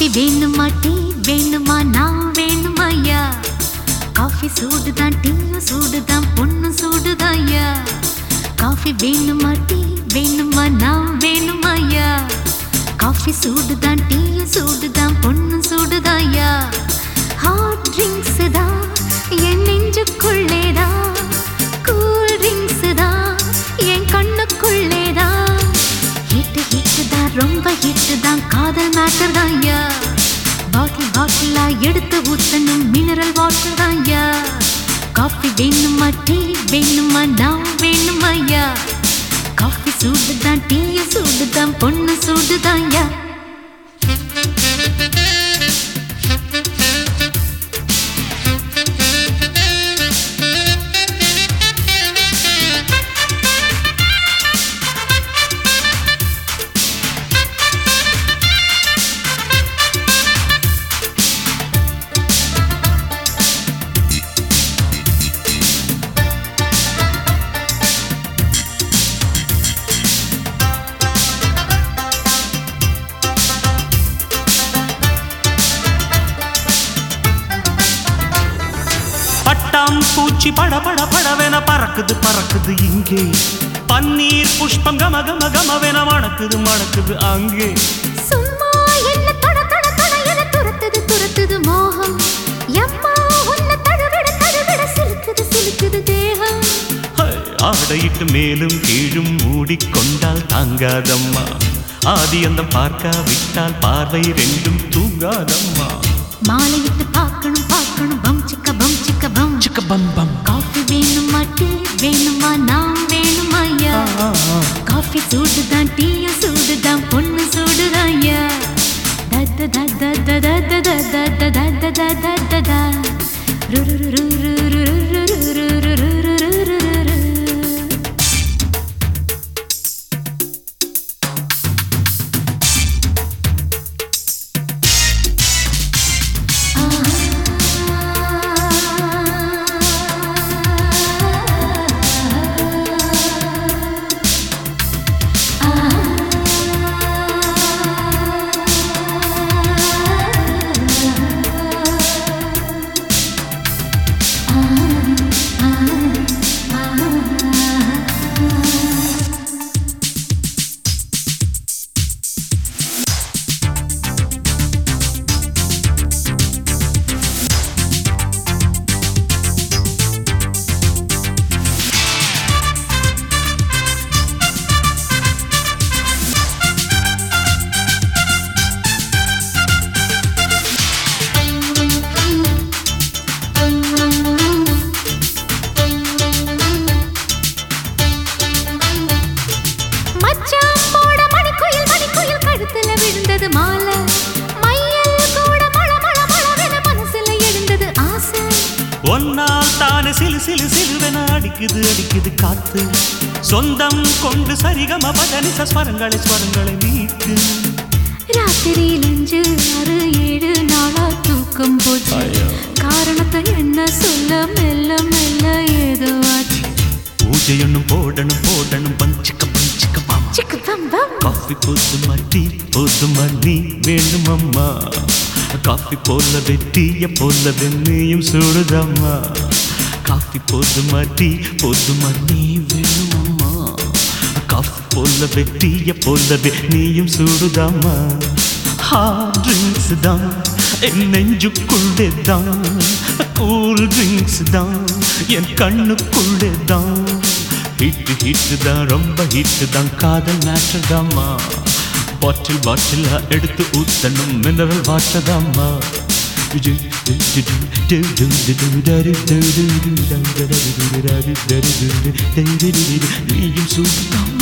Coffee வேணுமா tea வேணுமா நான் வேணுமாய்யா காஃபி சூடுதான் டீயும் சூடுதான் பொண்ணு சூடுதாய்யா காஃபி வேணுமா டீ வேணுமா நான் வேணுமாய்யா காஃபி சூடுதான் டீயும் சூடுதான் பொண்ணு சூடுதாய்யா ஹாட் ட்ரிங்க்ஸ் தான் என் நெஞ்சுக்குள்ளேதா கூல் ட்ரிங்க்ஸ் தான் என் கண்ணுக்குள்ளேதா ஹிட்டு ஹிட்டு தான் ரொம்ப ஹிட்டு தான் காதல் மேட்டர் தான் யா பாட்டில் பாட்டிலா எடுத்து ஊத்தணும் மினரல் வாட்டர் தான் யா காஃபி வேணுமா டீ வேணுமா நான் வேணுமா யா காஃபி சூடு தான் டீய சூடு தான் பொண்ணு சூடு தான் யா பட்டாம் பூச்சி பட பட படவென பறக்குது பறக்குது இங்கே பன்னீர் புஷ்பம் கம கம கமவென மணக்குது மணக்குது அங்கே சும்மா என்ன தொட தொட தொட என துரத்துது துரத்துது மோகம் எம்மா உன்னை தழுவிட தழுவிட சிலுக்குது சிலுக்குது தேகம் ஹை, ஆடையிட்டு மேலும் கீழும் மூடிக்கொண்டால் தாங்காதம்மா ஆதி அந்த பார்க்காவிட்டால் பார்வை ரெண்டும் தூங்காதம்மா மாலையிட்டு பார்க்கணும் பார்க்கணும் பம் சிக்க பம் சிக்க பம் சிக்க பம் பம் காஃபி வேணுமா டீ வேணுமா நான் வேணுமா ஐயா காஃபி சூடுதான் டீய சூடுதான் பொண்ணு சூடுதான் ஐயா தத்த தத்த தத்த தத்த தத்த தத்த தத்த ரு ரு ரு ரு ரு ரு ரு ரு ரு ரு ரு ரு ரு ரு ரு. மச்சான் போட மணிக்குயில் மணிக்குயில் கழுத்துல விழுந்தது மாலை மையல் கூட மழ மழ மழவென மனசுல எழுந்தது ஆசை ஒன்னால் தானே சிலு சிலு சிலுவென அடிக்குது அடிக்குது காத்து சொந்தம் கொண்டு சரிகம பதனிச ஸ்வரங்களை ஸ்வரங்களை மீட்டு ராத்திரியில் அஞ்சு ஆறு ஏழு நாளா தூக்கம் போச்சு ஐயோ. காரணத்தை என்ன சொல்ல மெல்ல மெல்ல ஏதோ ஆச்சு பூஜை ஒண்ணும் போடணும் போடணும் பஞ்சிக்க பஞ்சிக்க மாமா சிக்கு பம் பம் காஃபி போதுமா டீ போதுமா நீ வேணும் அம்மா காஃபி போல வெட்டிய போல வெண்ணையும் சூடுதம்மா காஃபி போதுமா டீ போதுமா நீ வேணும் அம்மா காஃபி போல வெட்டிய போல நீயும் சூடுதம்மா ஹாட் ட்ரிங்க்ஸ் தான் என் நெஞ்சுக்குள்ளே தான் கூல் ட்ரிங்க்ஸ் தான் என் கண்ணுக்குள்ளே தான் ஹிட் ஹிட் தான் ரொம்ப ஹிட் தான் காதல் மேட்டர் தாம்மா பாட்டில் பாட்டில் எடுத்து ஊத்தணும் மினரல் வாட்டர் தாம்மா நீயும் சூடாம்